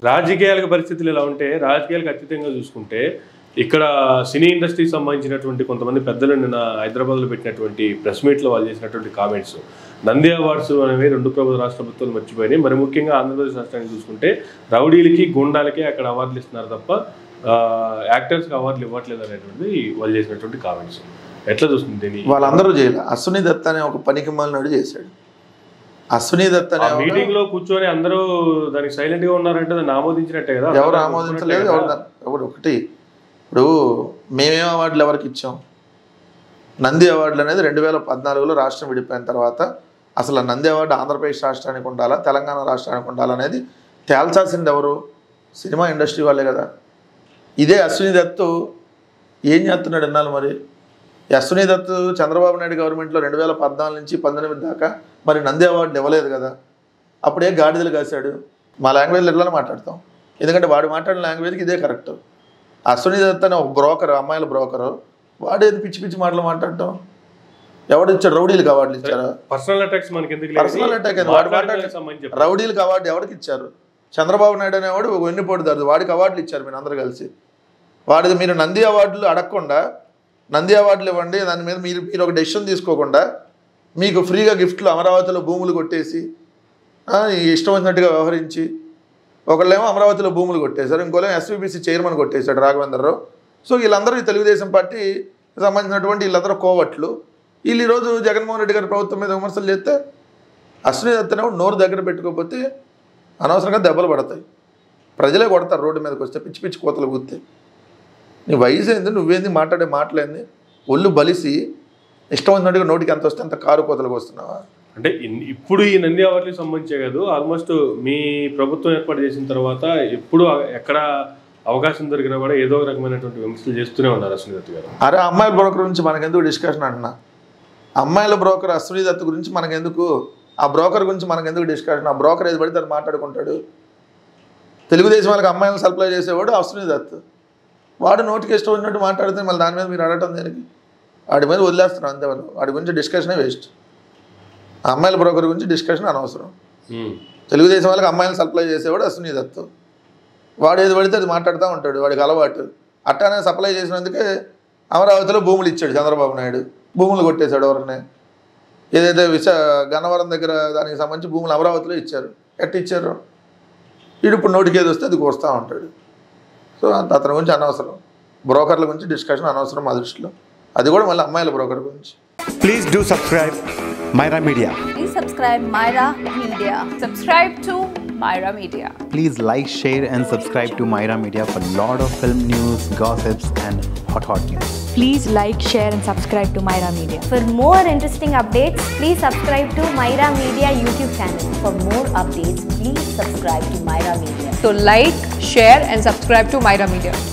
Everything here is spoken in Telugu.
రాజకీయాలకు పరిస్థితులు ఇలా ఉంటే రాజకీయాలకు అతీతంగా చూసుకుంటే ఇక్కడ సినీ ఇండస్ట్రీకి సంబంధించినటువంటి కొంతమంది పెద్దలు నిన్న హైదరాబాద్లో పెట్టినటువంటి ప్రెస్ మీట్లో వాళ్ళు చేసినటువంటి కామెంట్స్ నంది అవార్డ్స్ అనేవి రెండు ప్రభుత్వ రాష్ట్ర ప్రభుత్వాలు మర్చిపోయినాయి మరి ముఖ్యంగా ఆంధ్రప్రదేశ్ రాష్ట్రానికి చూసుకుంటే రౌడీలకి గుండాలకి అక్కడ అవార్డులు ఇస్తున్నారు తప్ప యాక్టర్స్కి అవార్డులు ఇవ్వట్లేదు అనేటువంటి వాళ్ళు చేసినటువంటి కామెంట్స్ ఎట్లా చూస్తుంది దీన్ని వాళ్ళందరూ చేయలే అశ్విని దత్ అనే ఒక పనికి మాలినాడు చేశాడు అశ్విని దత్ ఆ అనే ఒక- మీటింగ్ లో కూర్చొని అందరూ దానికి సైలెంట్ గా ఉన్నారంటే దాన్ని ఆమోదించినట్టే కదా ఎవరు అందరూ ఆమోదించలేదు ఒప్పుకున్నట్టే ఎవరు కదా? దాన్ని- ఎవరు ఒకటి ఇప్పుడు మేమేం అవార్డులు ఎవరికి ఇచ్చాం నంది అవార్డులు అనేది రెండు వేల పద్నాలుగులో రాష్ట్రం విడిపోయిన తర్వాత అసలు ఆ నంది అవార్డు ఆంధ్రప్రదేశ్ రాష్ట్రానికి ఉండాలా తెలంగాణ రాష్ట్రానికి ఉండాలా అనేది తేల్చాల్సింది ఎవరు సినిమా ఇండస్ట్రీ వాళ్ళే కదా ఇదే అశ్విని దత్తు ఏం చేస్తున్నాడు అన్నాను మరి ఈ అశ్విని దత్తు చంద్రబాబు నాయుడు గవర్నమెంట్లో రెండు వేల పద్నాలుగు నుంచి పంతొమ్మిది దాకా మరి నంది అవార్డులు ఇవ్వలేదు కదా అప్పుడే గాడిదలు కాశాడు మా లాంగ్వేజ్లో ఎట్లా మాట్లాడతాం ఎందుకంటే వాడు మాట్లాడిన లాంగ్వేజ్కి ఇదే కరెక్ట్ అశ్విని దత్ అనే ఒక బ్రోకర్ అమ్మాయిల బ్రోకరు వాడు ఏది పిచ్చి పిచ్చి మాటలు మాట్లాడటం ఎవడు ఇచ్చాడు రౌడీలకు అవార్డులు ఇచ్చారా పర్సనల్ అటాక్స్ మనకి ఎందుకు Personal attack అది వాడు మాట్లాడే- రౌడీలకు అవార్డు ఎవరికి ఇచ్చారు చంద్రబాబు నాయుడు అనేవాడు వెన్నుపోటుదారు వాడికి అవార్డులు ఇచ్చారు మీరు అందరూ కలిసి వాడిది మీరు నంది అవార్డులు అడగకుండా నంది అవార్డులు ఇవ్వండి దాని మీద మీరు మీరు ఒక డెసిషన్ తీసుకోకుండా మీకు ఫ్రీగా గిఫ్ట్లు అమరావతిలో భూములు కొట్టేసి ఆ, ఇష్టం వచ్చినట్టుగా వ్యవహరించి ఒకళ్ళేమో అమరావతిలో భూములు కొట్టేశారు ఇంకోలేమో ఎస్వీబీసీ చైర్మన్ కొట్టేశాడు రాఘవేంద్రరావు సో వీళ్ళందరూ ఈ తెలుగుదేశం పార్టీ సంబంధించినటువంటి వీళ్ళందరూ కోవట్లు వీళ్ళు ఈరోజు జగన్మోహన్ రెడ్డి గారి ప్రభుత్వం మీద విమర్శలు చేస్తే అశ్విని దత్తనే నోరు దగ్గర పెట్టుకోకపోతే అనవసరంగా దెబ్బలు పడతాయి ప్రజలే కొడతారు రోడ్డు మీదకి వస్తే పిచ్చి పిచ్చి కోతలు కూస్తే నీ వయసు ఏంది నువ్వేంది మాట్లాడే మాటలేంది ఒళ్ళు బలిసి ఇష్టం వచ్చినట్టుగా నోటికి ఎంత వస్తే అంత కారు కోతలకు వస్తున్నావా అంటే ఇన్- ఇప్పుడు ఈ నంది అవార్డులకు సంబంధించే కాదు ఆల్మోస్ట్ మీ ప్రభుత్వం ఏర్పాటు చేసిన తర్వాత ఎప్పుడు ఎక్కడ అవకాశం దొరికినా కూడా ఏదో ఒక రకమైనటువంటి విమర్శలు చేస్తూనే ఉన్నారు అశ్విని దత్ గారు అరే అమ్మాయిల బ్రోకర్ గురించి మనకెందుకు డిస్కషన్ అంటున్నా అమ్మాయిల బ్రోకర్ అశ్విని దత్ గురించి మనకెందుకు ఆ బ్రోకర్ గురించి మనకెందుకు డిస్కషన్ ఆ బ్రోకర్ ఏది పడితే అది మాట్లాడుకుంటాడు తెలుగుదేశం వాళ్ళకి అమ్మాయిలను సప్లై చేసేవాడు అశ్విని దత్ వాడు నోటికి ఇష్టం వచ్చినట్టు మాట్లాడితే మళ్ళీ దాని మీద మీరు అడగటం దేనికి వాడి మీద వదిలేస్తున్నారు అంతే వాళ్ళు వాడి గురించి డిస్కషనే వేస్ట్ అమ్మాయిల బ్రోకర్ గురించి డిస్కషన్ అనవసరం ఉమ్. తెలుగుదేశం వాళ్ళకి అమ్మాయిలను సప్లై చేసేవాడు అశ్విని దత్ వాడు ఏది పడితే అది మాట్లాడుతూ ఉంటాడు వాడికి అలవాటు అట్టానే సప్లై చేసినందుకే అమరావతిలో భూములు ఇచ్చాడు చంద్రబాబు నాయుడు భూములు కొట్టేశాడు ఎవరిని ఏదైతే విశ గన్నవరం దగ్గర దానికి సంబంధించి భూములు అమరావతిలో ఇచ్చారు ఎట్ట ఇచ్చారు వీడు ఇప్పుడు నోటికి ఏది వస్తే అది కోస్తూ ఉంటాడు సో అంత అతని గురించి అనవసరం బ్రోకర్ల గురించి డిస్కషన్ అనవసరం మా దృష్టిలో అది కూడా మళ్ళీ అమ్మాయిల బ్రోకర్ గురించి Please do subscribe Myra Media. Please subscribe Myra Media. Subscribe to Myra Media. Please like, share, and subscribe to Myra Media for lot of film news, gossips, and hot hot news. Please like, share, and subscribe to Myra Media. For more interesting updates, please subscribe to Myra Media YouTube channel. For more updates, please subscribe to Myra Media. So like, share and subscribe to Myra Media.